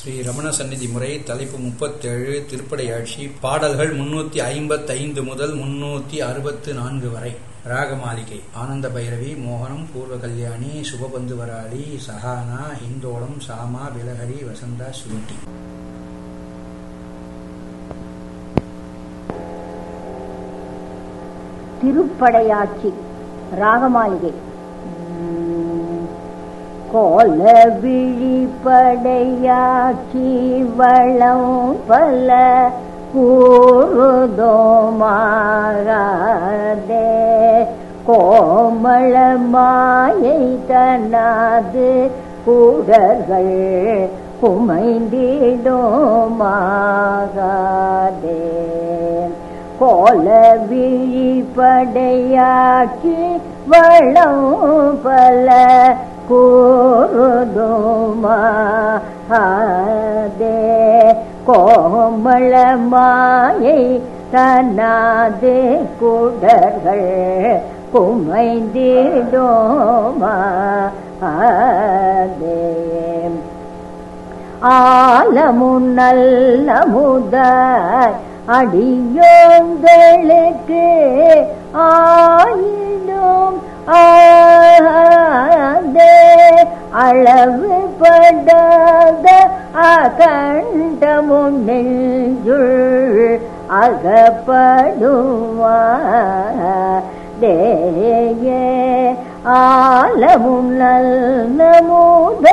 ஸ்ரீ ரமண சந்நிதி முறை தலைப்பு முப்பத்தேழு திருப்படையாட்சி பாடல்கள் முன்னூத்தி ஐம்பத்தைந்து முதல் முன்னூத்தி அறுபத்து நான்கு வரை ராகமாளிகை ஆனந்த பைரவி மோகனம் பூர்வ கல்யாணி சுபபந்து வராளி சஹானா இந்தோளம் சாமா பிலஹரி வசந்தா சுருட்டி திருப்படையாட்சி ராகமாளிகை உம், கோல விழிப்படையாட்சி வளம் பல கூறுதோமாகாதே கோமள மாயை தனாது கூடர்கள் குமைந்திடோமாகாதே கோல விழிப்படையாட்சி வளம் பல கூறுதுமாதே கோமள மாயை தனாது குடர்கள் குமைந்திடோமாதே ஆலமுன்னல்ல முதாய் அடியோங்களுக்கு ஆயிடும் ஆதே அளவு படாத அகண்ட முன்னெஞ்சுள் அகப்படுவா தேயே ஆலமுன்னல் நமுத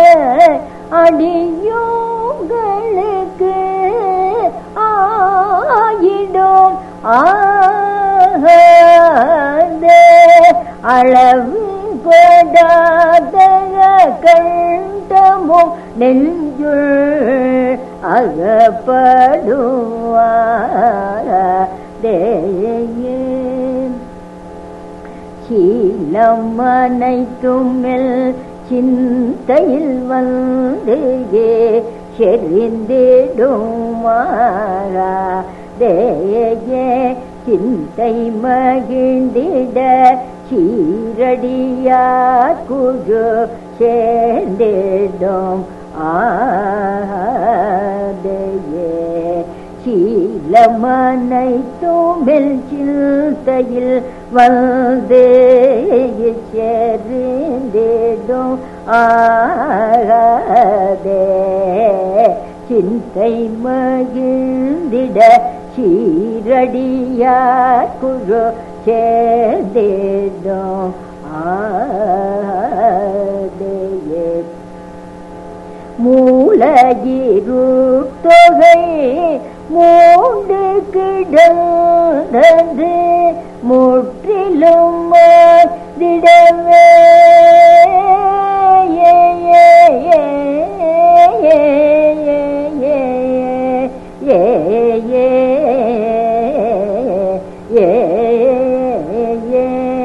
அடியோங்களுக்கு ஆயிடும் ஆதே அளவு படாத கண்டமோ நெஞ்சுள் அகப்படுவாரே சீலம் அனைத்துமெல் சிந்தையில் வந்து செறிந்திடுமாறா தேயே சிந்தை மகிழ்ந்திட சீரடியா குழு சேர்ந்திடும் ஆதையே சீலமனை தோமில் சிந்தையில் வந்து சேர்ந்திடும் ஆகாதே சிந்தை மகிழ்ந்திட சீரடியா குழு சேர்ந்திடும் ஆதையே மூலகிரு தொகை மூண்டு கிடந்தது முற்றிலும் திடவே ஏ, ஏ, ஏ, ஏ, ஏ, ஏ, ஏ, ஏ, ஏ,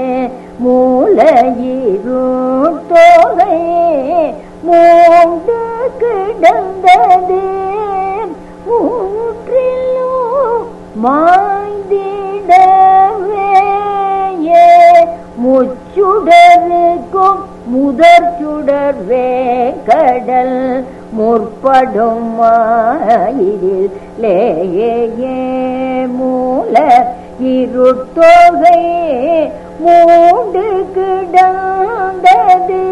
மூலகிரு தொகை மூண்டு கிடந்தது மூற்றிலும் மாய்ந்திடவே முச்சுடருக்கும் முதற் சுடர்வே கடல் முற்படும் மாயிரில் லேயே மூல இருட்டொகை மூண்டு கிடந்தது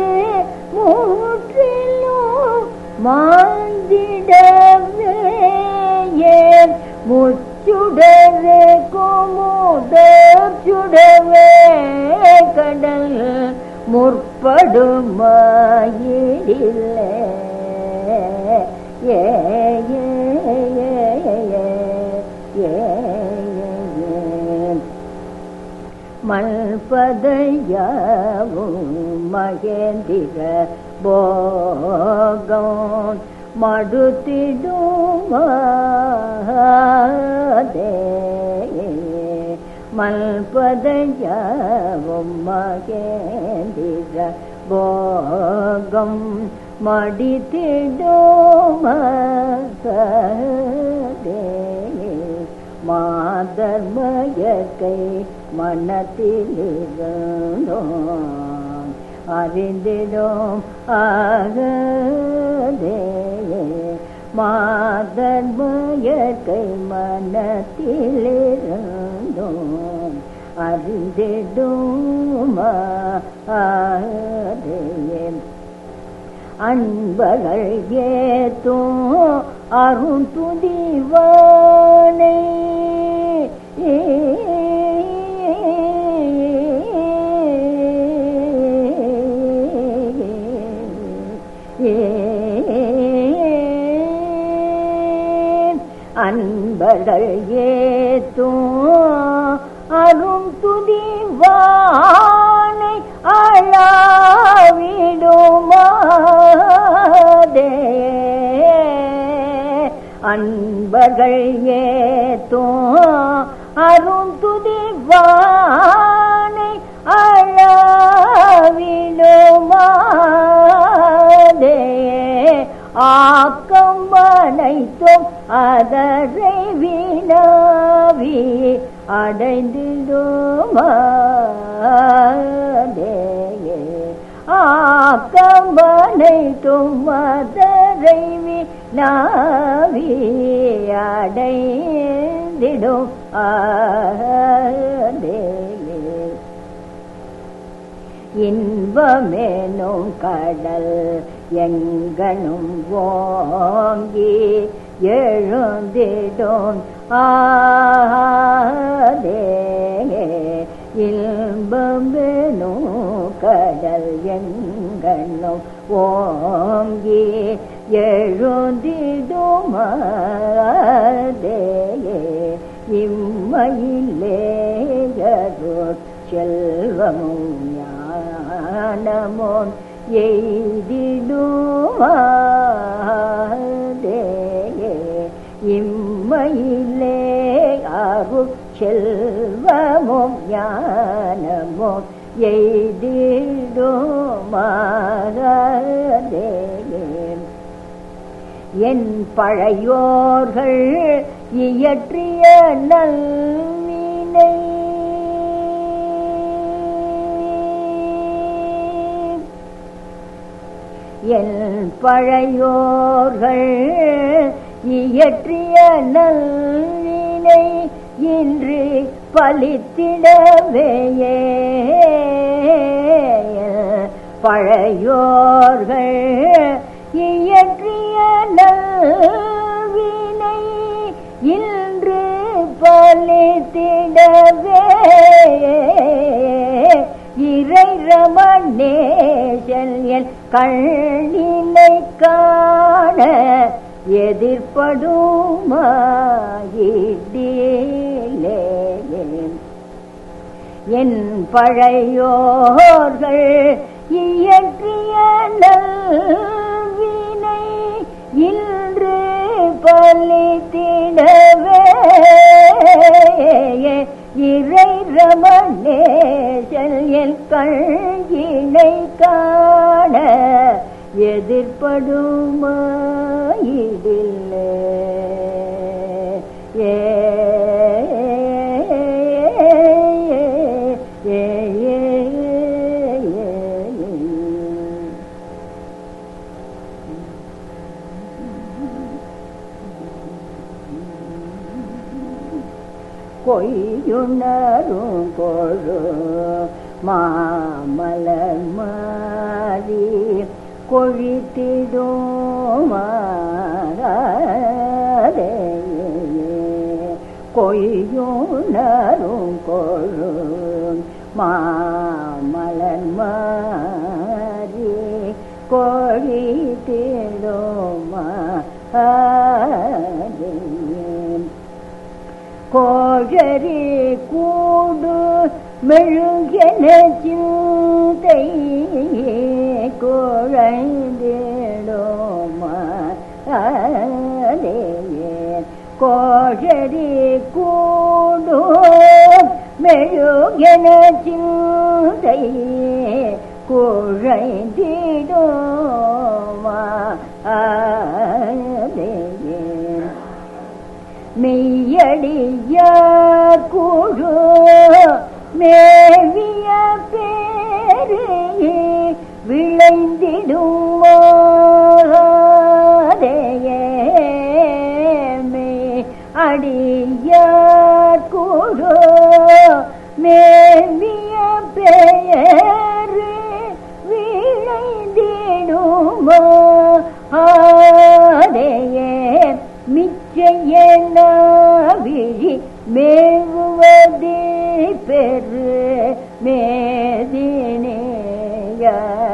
மூற்றிலும் மாந்திடவே முச்சுடரே குமுதர் சுடவே கடல் முற்படுமாயிடில்லை ஏ ஏ ஏ ஏ ஏ மல்பதையாவும் மகேந்திர போகம் மடுத்திடுமாதே மல்பதையாவும் மகேந்திர போகம் மடித்திடுமாதே மாதர்மயற்கை மனத்திலிருந்தோம் அறிந்திடும் ஆகதே மாதர்மயற்கை மனத்திலிருந்தோம் அறிந்திடுமாதே அன்பர்கள் ஏத்தும் அருந்துதிவானை அன்பர்கள் ஏத்தும் அரும் துதிவானை அழாவிடுமாதே அன்பர்கள் ஏத்தும் அரும் துதிவானை அழாவிடுமாதே ஆக்கம் அனைத்தும் அதரை வினாவி அடைந்திடுமாதே ஆக்கம் அனைத்தும் அதரை வினாவி அடைந்திடும் ஆதே இன்பமேனும் கடல் எங்கனும் ஓங்கி எழுந்திடும் ஆதே இன்பமேனும் கடல் எங்கனும் ஓங்கி எழுந்திடும் ஆதே இம்மையிலேயருட் செல்வமும் ஞானமும் எய்திடுமாதே இம்மையிலே அரு செல்வமும் ஞானமும் எய்திடுமாதே என் பழையோர்கள் இயற்றிய நல்வினை என் பழையோர்கள் இயற்றிய நல்வினை இன்று பலித்திடவேயே பழையோர்கள் இயற்றிய நல்வினை இன்று பலித்திடவே இறை ரமணேசன் என் கண்ணினை காண எதிர்படுமாயிடிலே என் பழையோர்கள் இயற்றிய நல்வினை இன்று பலித்திடவே இறை ரமணேசன் என் கண்கிணை காண எதிர்படுமாயிடில்லை ஏ ஏ ஏ கொய்யுணரும் கொழு மாமலர் மாறி கொழித்திடும் மாறாதே கொய்யுணரும் கொழு மாமலர் மாறி கொழித்திடும் மாறே கோழரி கூடு மெழுகென சிந்தை குழந்திடோமாதே கோழரி கூடு மெழுகென சிந்தை குழந்திடோமாதே மெய்யடிய குழு மேவிய பேரு விளைந்திடும் மெய்யடியார் குழு மேவிய பெயரு விளைந்திடுமோ ஆதையே மிச்சையன விழி மேவுவது பெரு மேதினேய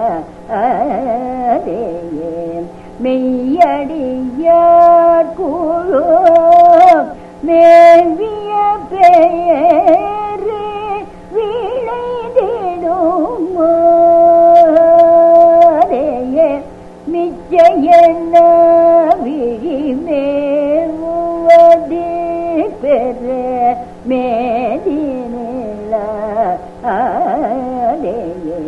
ஆதையே மெய்யடியார் குழு மேவிய பெயரு விளைந்திடுமோ ஆதையே மிச்சையன விழி மேவுவது பெரு மேதினில ஆதையே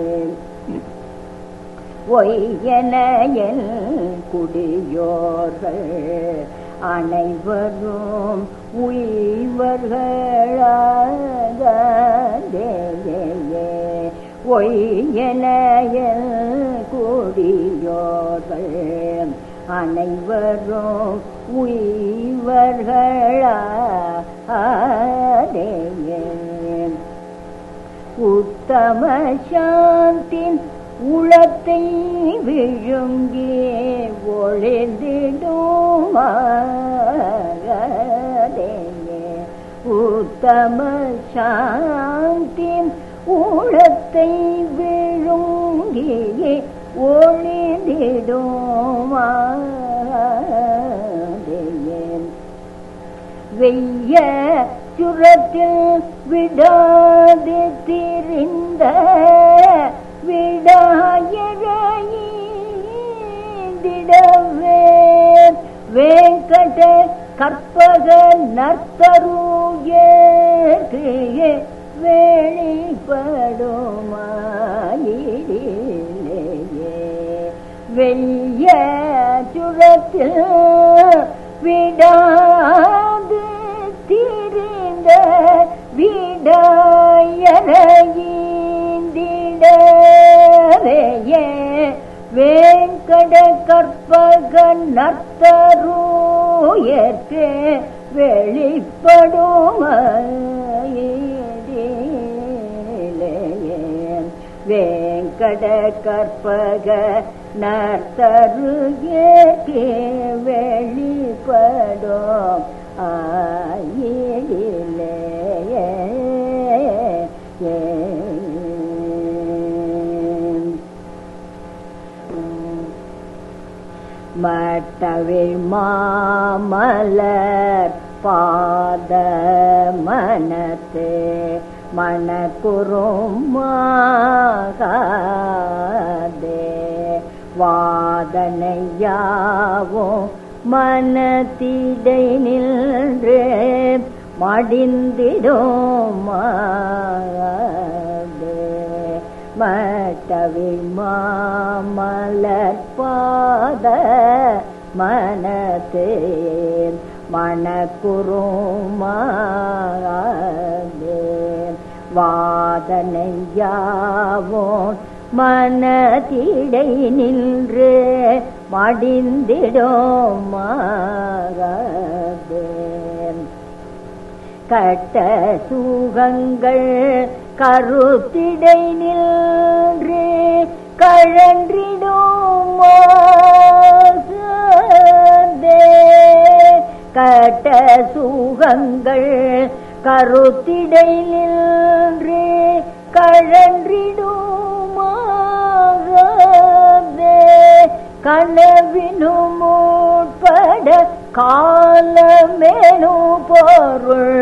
ஒய்யனையல் குடியோர்கள் அனைவரும் உய்வர்களாகதேயே ஒய்யனையல் குடியோர்கள் அனைவரும் உய்வர்களாகதேயே உத்தம சாந்தின் உளத்தை விழுங்கி ஒளிந்திடுமாகதேயே உத்தம சாந்தின் உளத்தை விழுங்கி ஒளிந்திடுமாகதேயே வெய்ய சுரத்தில் விடாது திரிந்த விடாயிடவே வேங்கட கற்பக நர்த்தருயே வெளிப்படுமாயிலே வெய்ய சுரத்தில் விடாது திரிந்த விடாயரையே வேங்கட கற்பக நர்த்தருயற்கு வெளிப்படுமாயிலே வேங்கட கற்பக நர்த்தருகே வெளிப்படும் ஆயிலே மட்டவில் மாமலர் பாத மனத்து மணக்குறுமாகாதே வாதனையாவும் மனத்திடை நின்று மடிந்திடுமாதே மட்டவில் மாமலர் பாத மனத்தே மணக்குறுமாதே வாதனையாவோன் மனதிடை நின்று மடிந்திடோமாகவே கட்ட சுகங்கள் கருத்திடை நின்று கழன்றிடோமாதே கட்ட சுகங்கள் கருத்திடை நின்று கழன்றிடுமாகவே கனவினும் உட்பட காலமேனு பொருள்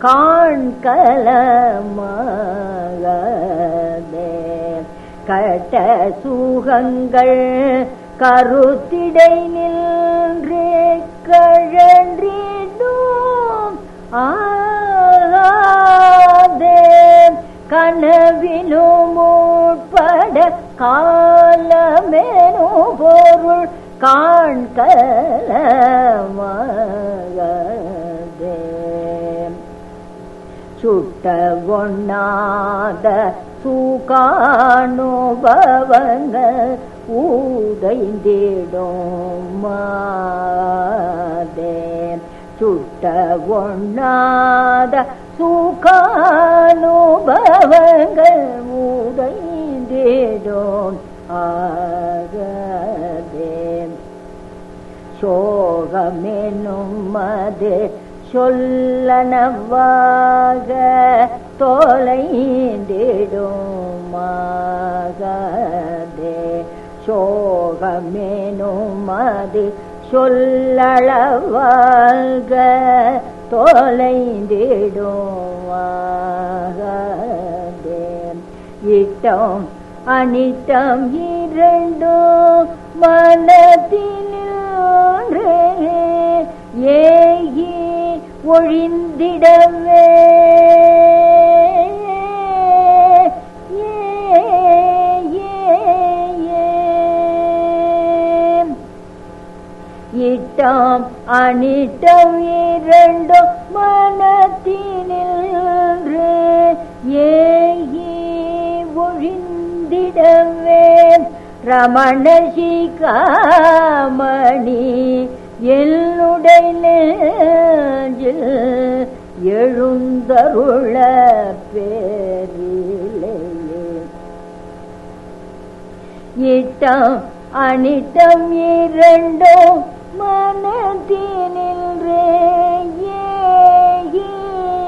காண்கலமாகவே கட்ட சுகங்கள் கருத்திடை நின்று கழன்றிடும் ஆதே கனவிலும் உட்பட காலமேனோ பொருள் காண்கலமாகதே சுட்ட ஒண்ணாத சூகானுபவங்கள் ஊதைந்திடும் மாதே சுட்ட முட்ட ஒண்ணாத சுகானுபவங்கள் உடைந்திடும் ஆகதே சோகமெனும் மது சொல்லனவாக தொலைந்திடுமாகதே சோகமெனும் மது சொல்லளவாக தொலைந்திடுமாகதே இட்டம் அனிட்டம் இரண்டும் மனத்திலே ஏகி ஒழிந்திடவே ஏ, ஏ, ஏ. இட்டம் அனிட்டம் இரண்டும் மனத்தினின்று ஏகி ஒழிந்திடவே ரமண சிகாமணி என்னுடைய நெஞ்சில் எழுந்தருள பேரிலே இட்டம் அனிட்டம் இரண்டும் மனத்தினின்றே ஏகி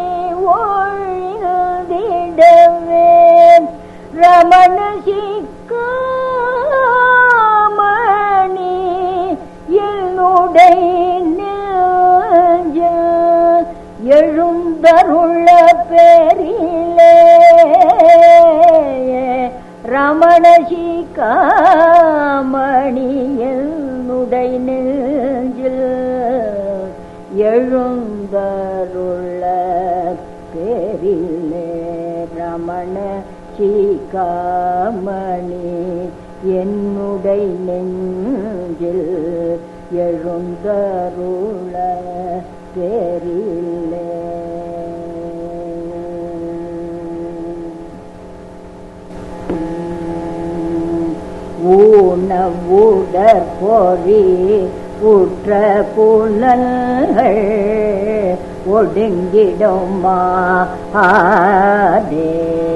ஒழிந்திடவே ரமண சிக்காமணி என்னுடைய நெஞ்சில் எழுந்தருள பேரிலே ரமணசிகாமணியனுடை நெஞ்சில் எழுந்தருள பேரிலே ரமண சீகாமணி என்னுடை நெஞ்சில் எழுந்தருள பேரிலே ஊனவுடற் பொறி உற்ற புலன்கள் ஒடுங்கிடுமா ஆதே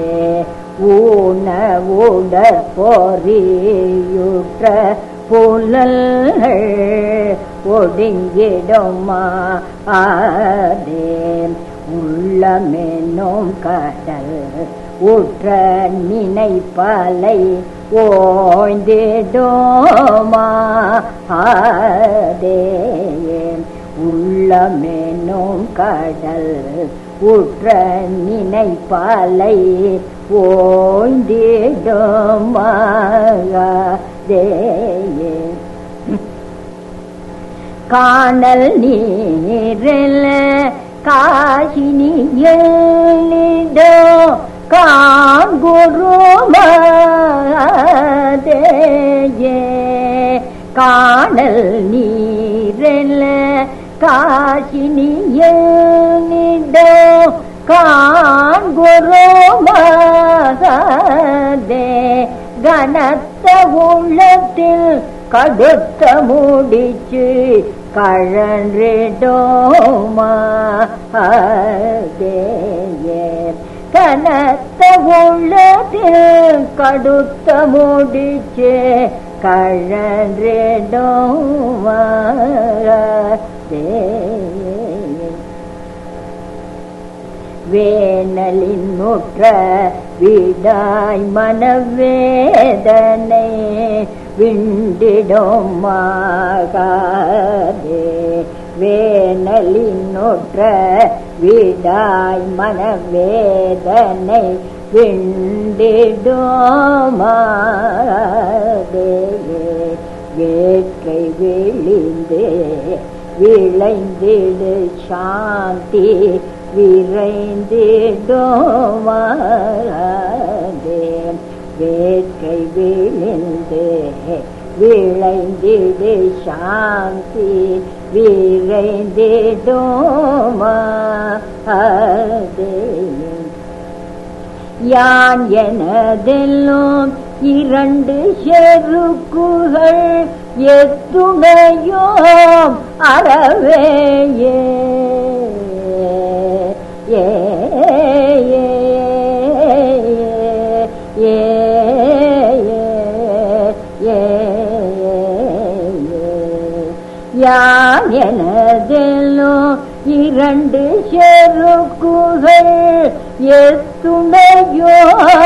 ஊனவுடற் பொறியுற்ற புலன்கள் ஒடுங்கிடுமா ஆதே உள்ளமெனும் கடல் உற்ற நினைப்பலை ஓய்ந்திடோமா ஆதே உள்ளமெனும் கடல் உற்ற நினைப்பலை ஓய்ந்திடோமா ஆதே காணல் நீரில் காசினியோ காங்குருமாதேயே காணல் நீரில் காசினியோ காங்குருமாதே கனத்த உள்ளத்தில் கடுத்த முடிச்சு கழன்றிடோமா அதேயே கனத்த உள்ளத்தில் கடுத்த முடிச்சு கழன்றிடோமா அதேயே வேனலின் நுற்ற விடாய் மனவேதனை விண்டிடும் மாகாதே வேனலின் நுற்ற விடாய் மனவேதனை விண்டிடும் மாகாதே வேட்கை விழிந்து விளைந்திடு சாந்தி விரைந்திடோமாதே வேட்கை விழிந்து விளைந்திடு சாந்தி விரைந்திடோமாதே யான் எனதெல்லாம் இரண்டு செருக்குகள் எத்துணையோம் அறவேயே யான் எனதெல்லோ இரண்டு செருக்குகள் எத்துணையோ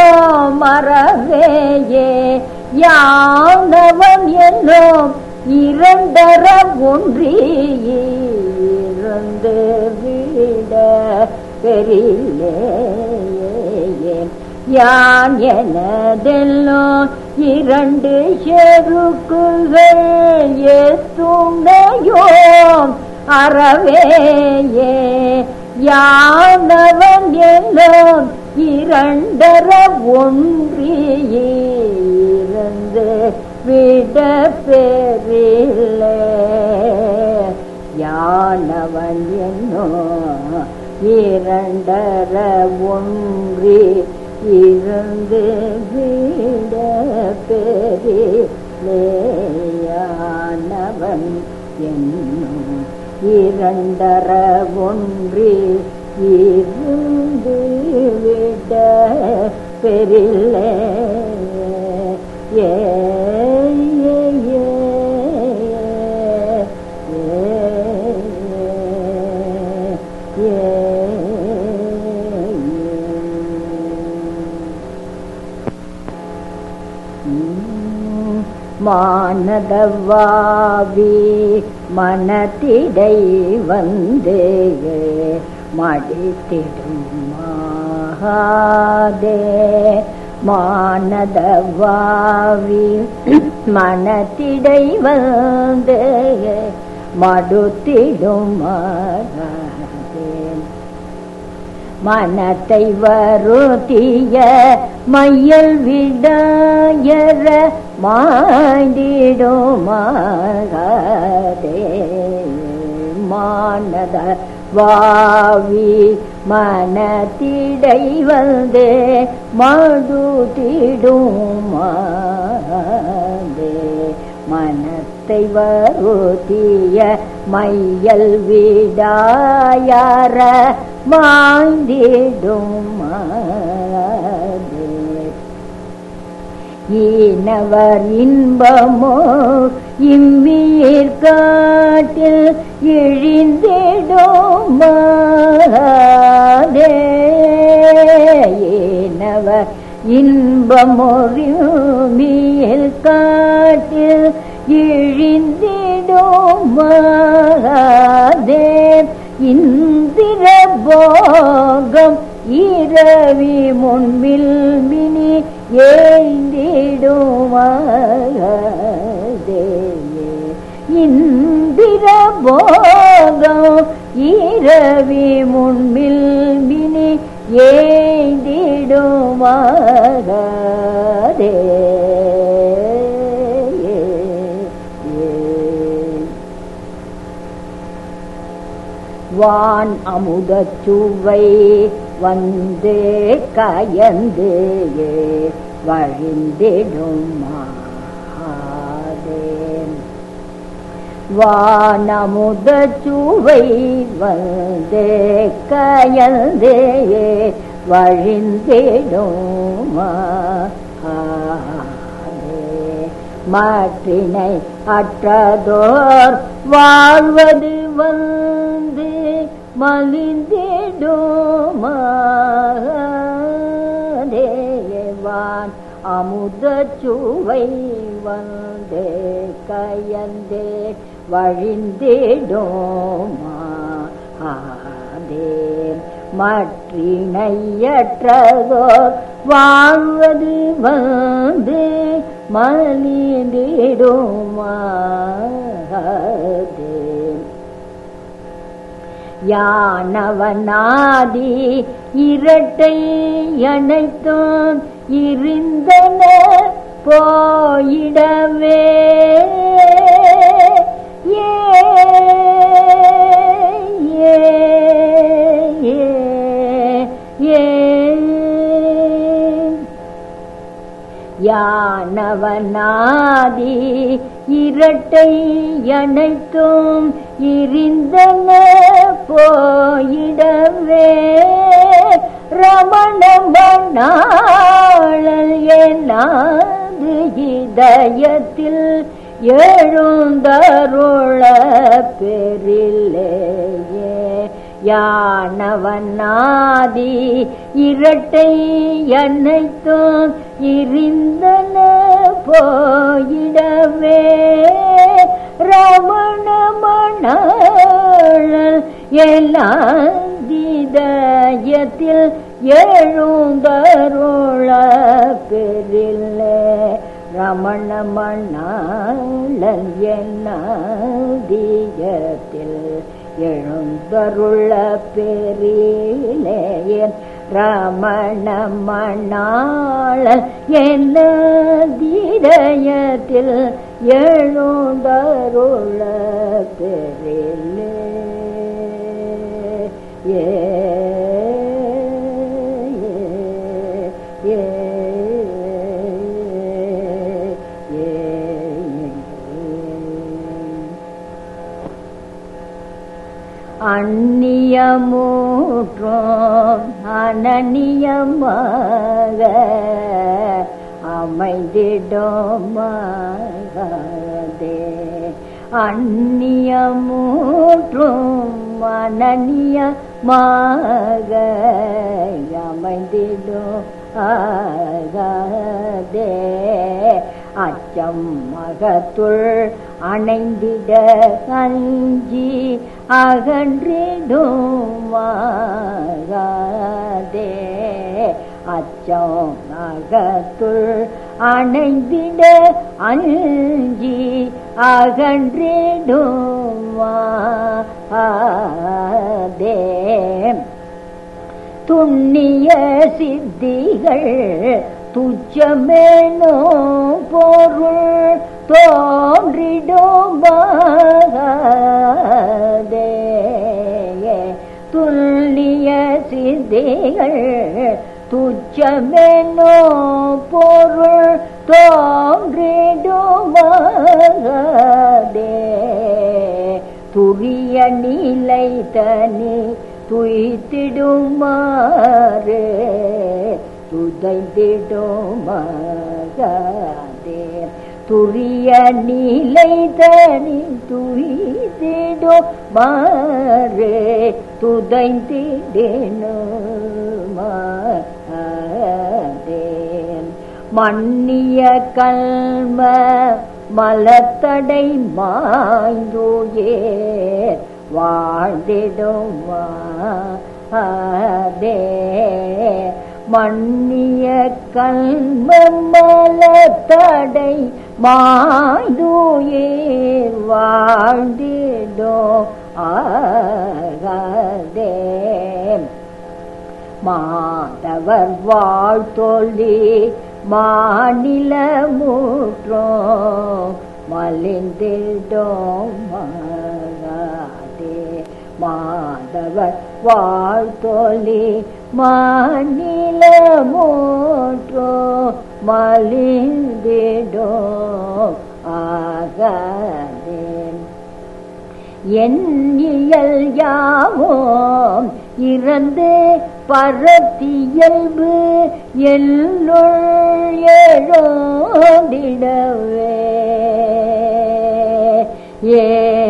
மறவேயே யானவன் என்னும் இரண்டர ஒன்றியிருந்து விட பெரிலே யான் எனதெல்லோ இரண்டு செருக்குகள் எத்துணையோ அறவேயே யானவன் எல்லாம் இரண்டர ஒன்றியிருந்து விட பெரிலே யானவன் என்னோ இரண்டர ஒன்றி இருந்து விட பெரிலேயானவன் என்னும் இரண்டர ஒன்றி இருந்து விட பெரிலே ஏ ஏ, ஏ, ஏ, ஏ, ஏ. மானதவாவி மனத்திடை வந்து மடித்திடும் மாதே மானதவாவி மனத்திடை வந்து மடுத்திடும் மாதே மனத்தை வருத்திய மையல் விடாயர மாண்டிடுமாகதே மானத வாவி மனத்திடை வந்து மடுத்திடுமாதே மனத்தை வருத்திய மையல் விடாயார மாய்ந்திடுமாதே ஈனவர் இன்பமோ இம்மீர் காட்டில் இழிந்திடுமாதே ஈனவர் இன்பமொழியில் காட்டில் இழிந்திடுமாதே இந்திர போகம் இரவி முன்பில் மினி ஏந்திடுமாதே இந்திர போகம் இரவி முன்பில் மினி ஏந்திடுமாதே வான் அமுதச் சுவை வந்து கயந்து வழிந்திடும் மாதேன் வானமுதச் சுவை வந்து கயந்து வழிந்திடும் மாதே மாற்றினை அற்றதோர் வாழ்வது வந்து மலிந்திடுமாதேவான் அமுத சுவை வந்து கயந்தே வழிந்திடுமா ஆதே மற்றினையற்றதோர் வாழ்வது வந்து மலிந்திடுமாதே யானவனாதி இரட்டை அனைத்தும் இருந்தன போயிடவே ஏ ஏ ஏ ஏ யானவனாதி இரட்டை அனைத்தும் இருந்தன போயிடவே ரமண மணாளல் என்னாது இதயத்தில் எழுந்தருள பெரில்லையே யானவனாதி இரட்டை அனைத்தும் இருந்தன போயிடவே ரமண மணல் எலாந்திதயத்தில் எழுந்தருள பெரில்லே ரமண மணாளன் என்னாதியத்தில் எழுந்தருள பெரிலே ரமண மணாளன் என்னதிதயத்தில் எழுந்தருள பெரிலே ஏ ஏ அந்நியமூற்றும் அனநியமாக அமைந்திடோமாகதே அந்நியமூற்றும் அனநியமாக அமைந்திடும் ஆகாதே அச்சம் மகத்துள் அணைந்திட அஞ்சி அகன்றிடுமாகாதே அச்சம் மகத்துள் அணைந்திட அஞ்சி அகன்றிடுமாதே துண்ணிய சித்திகள் துச்சமேனோ பொருள் தோன்றிடுமாதே துல்லிய சித்திகள் துச்சமெனோ பொருள் தோன்றிடுமாதே துரிய நிலை தனி துய்த்திடுமாறு துதைந்திடுமாதே துரிய நிலை தனி துய்த்திடுமாறு துதைந்திடனுமாதே மன்னிய கல்ம மலத்தடை மாய்ந்துயே வாழ்ந்திடுமா அதே மன்னிய கல்ம மலத்தடை மாய்ந்துயிர் வாழ்ந்திடும் ஆகாதே மாதவர் வாழ்த்தொல்லி மாநில மூற்றோம் மலிந்திடோம் மகாதே மாதவர் வாழ்த்தொல்லி மாநில மூற்றோ மலிந்திடோம் ஆகாதே என் இயல் யாவோம் இறந்து பரத்தியல்பு எல்லுள் எழுந்திடவே ஏ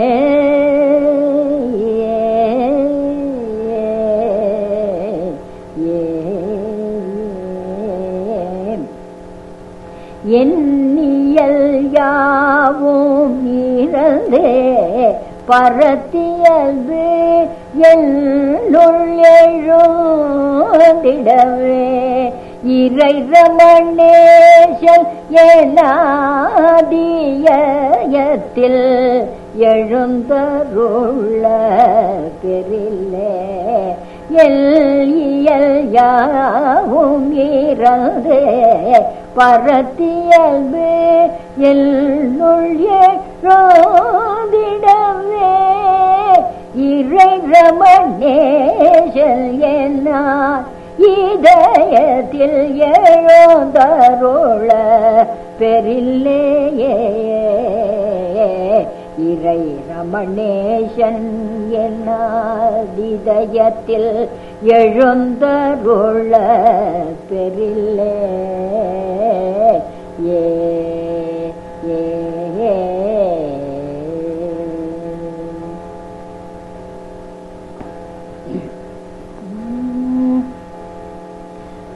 எண்ணியல் யாவும் இறந்தே பரத்தியல்பு எல்லுள் எழுந்திடவே இறை ரமணேஷன் ஏனாதியத்தில் எழுந்தருள்ள பெரில்லே எல் இயல் யாவும் இறந்து பரத்தியல்பு எல்லுள் எழுந்திடவே இறை ரமணேஷன் என்ன இதயத்தில் எழுந்தருள பெரில்லேயே இறை ரமணேஷன் என்ன இதயத்தில் எழுந்தருள பெரில்லே ஏ ஏ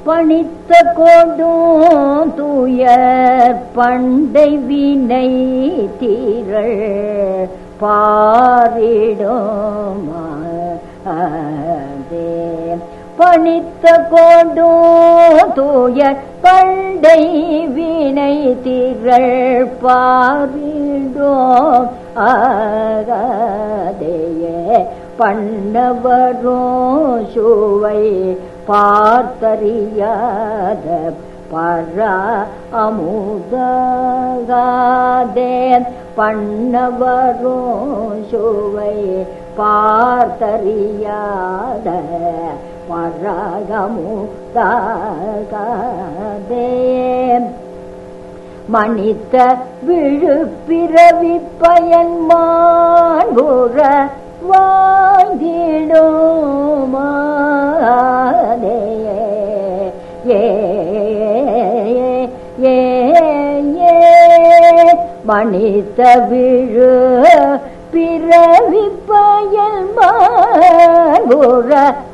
பணித்த கொடும் தூயர் பண்டை வினை தீரள் பாரிடோமாதே பணித்த கொடும் தூயர் பண்டை வினை தீரள் பாரிடோம் ஆகாதேயே பண்ணவரும் சுவை பார்த்தறியாத பரா அமுதகாதே பண்ணவரும் சுவை பார்த்தறியாத பராகமுதகாதே மணித்த விழுப்பிறவி பயன்மான்குற வாங்கிடுமாதே ஏ ஏ ஏ மணித்த விழு பிறவி பயன்மான்குற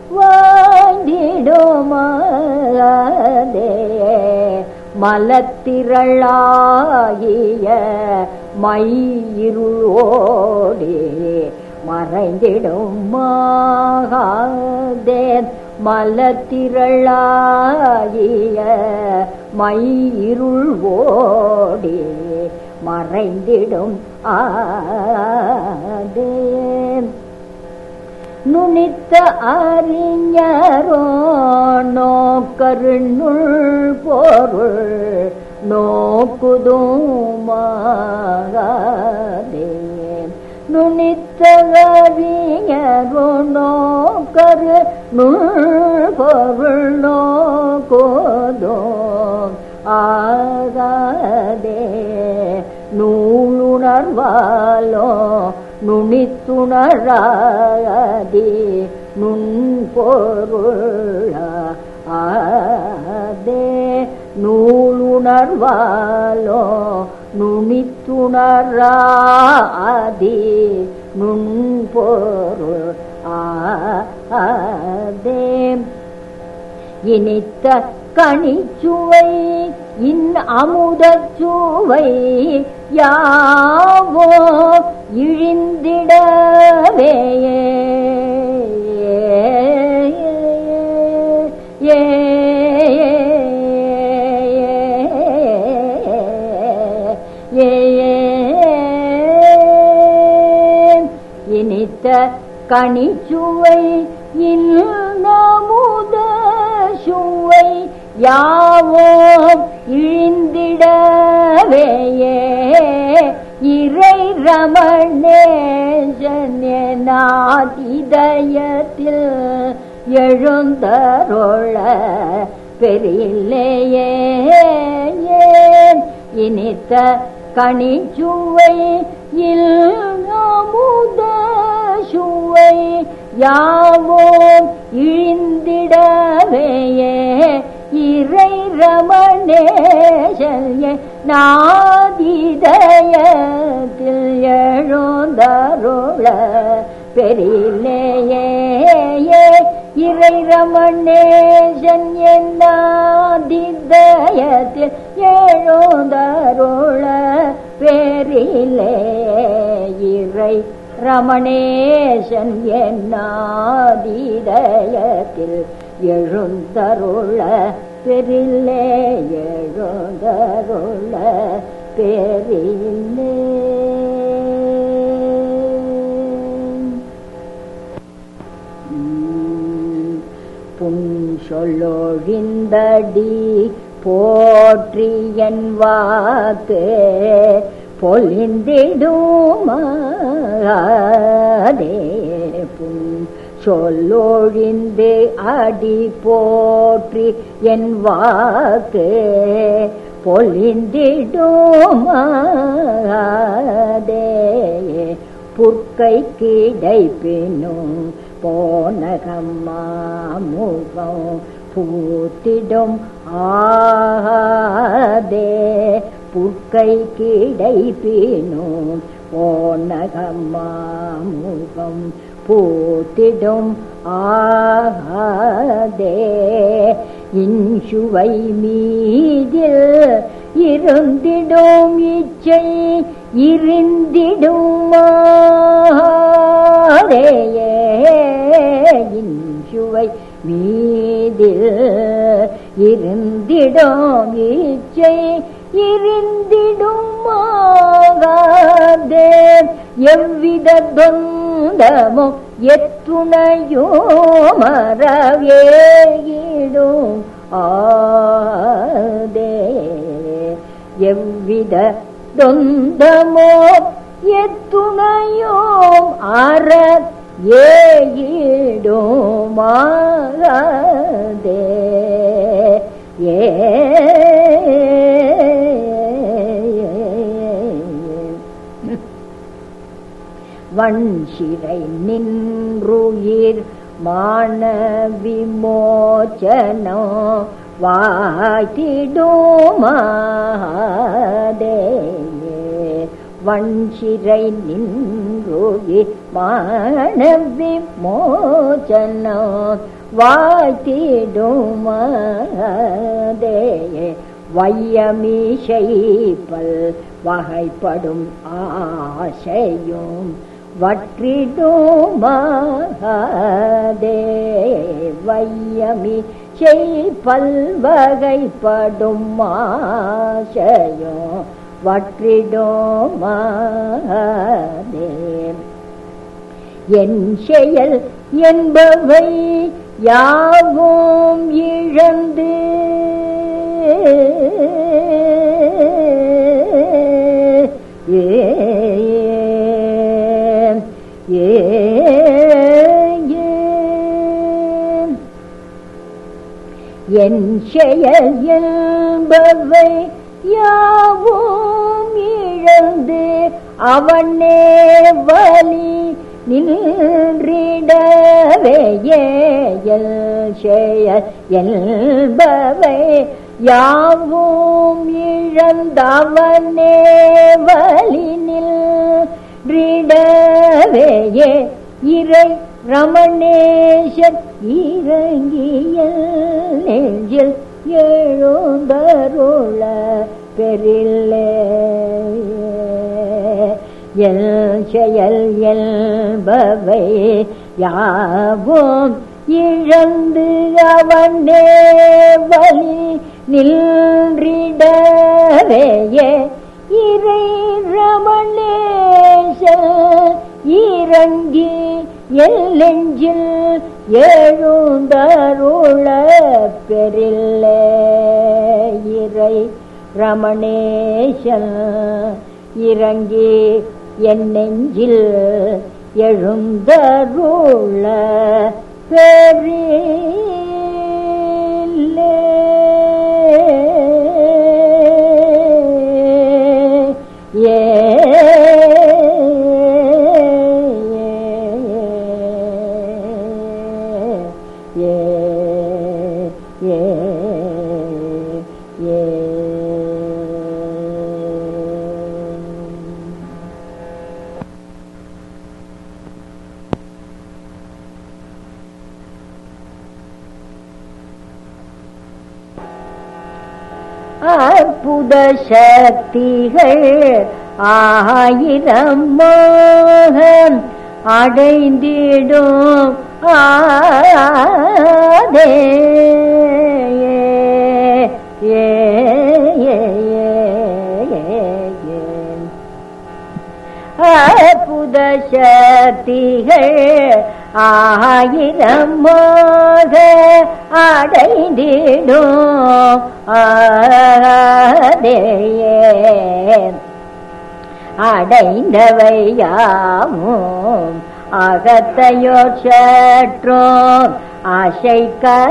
வாங்கிடுமாதே மலத்திரளாகிய மையிருளோடே மறைந்திடும் மாகாதே மலத்திரளாகிய மையிருள் ஓடே மறைந்திடும் ஆதே நுனித்த அறிஞரோ நோக்கருணுள் பொருள் நோக்குதுமாகாதே நுனித்த அறிஞரோ நோக்கரு நுள் பொருள் நோக்குதும் ஆகாதே நூலுணர்வாலோ நுனித்துணராதி நுண்பொருள ஆதே நூலுணர்வாலோ நுனித்துணராதி நுண்பொருள் ஆதே இனித்த கனிச்சுவை இன் அமுதச்சுவை யாவோ இழிந்திடவே ஏ இனித்த கனிச்சுவை இன்னமுத சுவை யாவோ இழிந்திடவேயே இறை ரமணேசனாதிதயத்தில் எழுந்தருள பெரில்லையே இனித்த கனிச்சுவை இல்முத சுவை யாவோ இழிந்திடவேயே இறை ரமணேசல்ய நாதிதயத்தில் எழுந்தருள பெரிலேயே இறை ரமணேசன் என்னாதிதயத்தில் எழுந்தருள பெரிலே இறை ரமணேசன் என்னாதிதயத்தில் எழுந்தருள பெரிலே எழுந்தருள பெரிலே புன்சொல்லொழிந்தடி போற்றியன் வாக்கு பொலிந்திடுமாதே புன் சொல்லொழிந்து அடி போற்றி என் வாக்கு பொலிந்திடுமாதே புற்கை கிடைப்பினும் போனகம்மாமுகம் பூத்திடும் ஆதே புற்கை கிடைப்பினும் போனகம்மாமுகம் பூத்திடும் ஆதே இன்சுவை மீதில் இருந்திடும் இச்சை இருந்திடுமாறேயே இன்சுவை மீதில் இருந்திடும் இச்சை இருந்திடுமாகாதே எவ்வித தொந்தமோ எத்துணையோ மறவேயிடும் ஆதே எவ்வித தொந்தமோ எத்துணையோ அற ஏயிடுமாதே ஏ வன்சிறை நின்றுயிர் மான விமோச்சனோ வாய்த்திடுமாதே வன்சிறை நின்றுயிர் மான விமோச்சனோ வாய்த்திடுமாதே வையமீசைப்பல் வகைப்படும் ஆசையும் வற்றிடுமாதே வையமி செய் பல்வகைப்படும் ஆசையும் வற்றிடுமாதே என் செயல் என்பவை யாவும் இழந்து ஏ ஏ என் செயல் என்பவை யாவும் இழந்து அவனே வலி நின்றிடவே எல் செயல் என்பவை யாவும் இழந்தவனே வலி நின்றிடவே இறை ரமணேசன் இறங்கிய நெஞ்சில் எழுந்தருள பெரில்லே எல் செயல் என்பவை யாவும் இழந்து அவனே வலி நின்றிடவே இறை ரமணேச இறங்கி எல்லெஞ்சில் எழுந்தருள பெரில்லே இறை ரமணேசன் இறங்கி என் நெஞ்சில் எழுந்தருள பெரில்லே ஏ ஏ ஏ ஏ அற்புத சக்திகள் ஆயிரம் மோகம் அடைந்திடும் ஆதே ஏ ஏ அற்புத சக்திகள் ஆயிரம் மோக அடைந்திடும் ஆதேயே அடைந்தவை யாவும் அகத்தையோர் சற்றும் ஆசை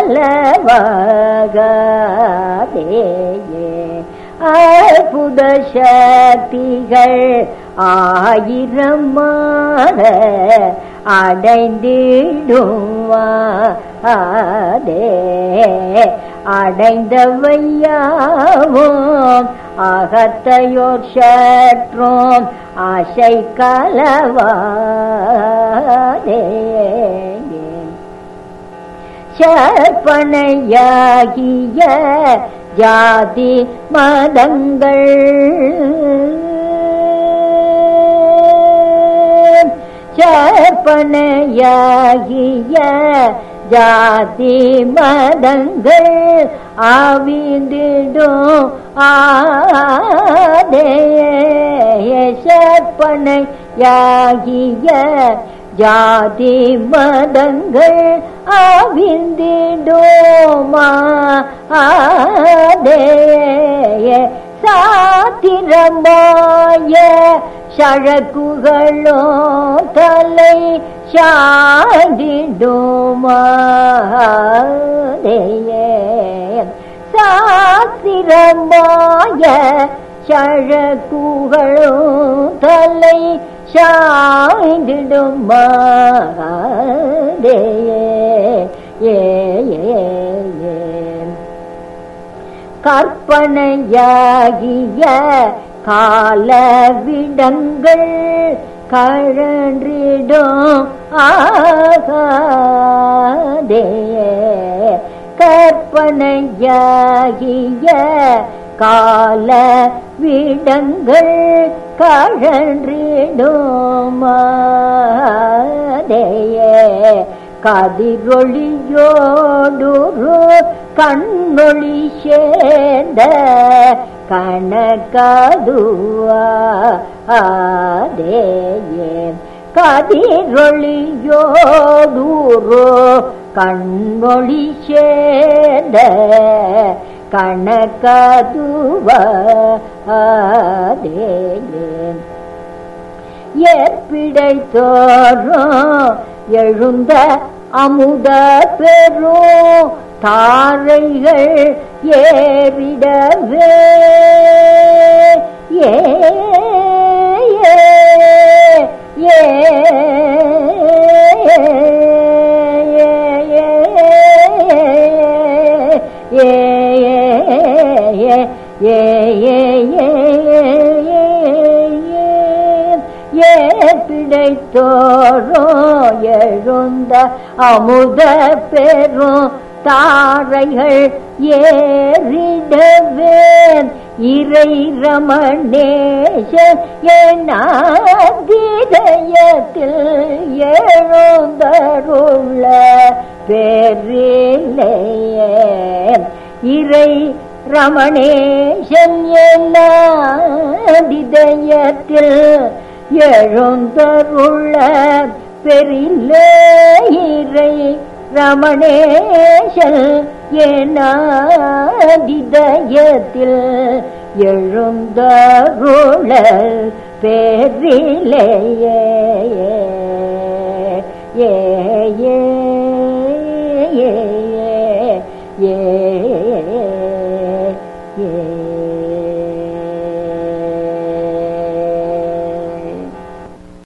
கலவகதேயே அற்புத சக்திகள் ஆயிரம் மாத அடைந்திடுவாதே அடைந்தவையாவும் அகத்தையோர் சற்றும் ஆசை கலவாதே சற்பனையாகிய ஜாதி மதங்கள் சற்பனையாகிய ஜாதி மதங்கள் ஆவிந்திடும் ஆதே சற்பனையாகிய ஜாதி மதங்கள் ஆவிந்திடோமா ஆதே சாத்திரமாய சழக்குகளோ தலை சாடிடுமாதேயே சாத்திரமாய சழக்குகளோ தலை சாய்ந்திடுமாதேயே ஏ ஏ ஏ கற்பனையாகிய காலவிடங்கள் கழன்றிடும் ஆகாதே கற்பனையாகிய கால விடங்கள் கழன்றிடுமாதேயே கதிரொளியோடுரு கண்ணொளி சேர்ந்த கணக்கதுவா ஆதேயே கதிரொளியோடுரு கண்ணொளி சேர்ந்த கணக்கதுவா ஆதேயே ஏற்பிடை தோறும் எழுந்த அமுத பெறும் தாரைகள் ஏறிடவே ஏ ஏ ஏ ஏ ஏ ஏ பிடைத்தோரோ எழுந்த அமுத பெறும் தாரைகள் ஏறிடவே இறை ரமணேஷன் என்னாதிதயத்தில் எழுந்தருள பேரிலேயே இறை ரமணேஷன் என்னாதிதயத்தில் எழுந்தருள பெரிலே இறை ரமணேஷன் ஏனாதிதயத்தில் எழுந்தருள பேரிலேயே ஏ ஏ ஏ ஏ ஏ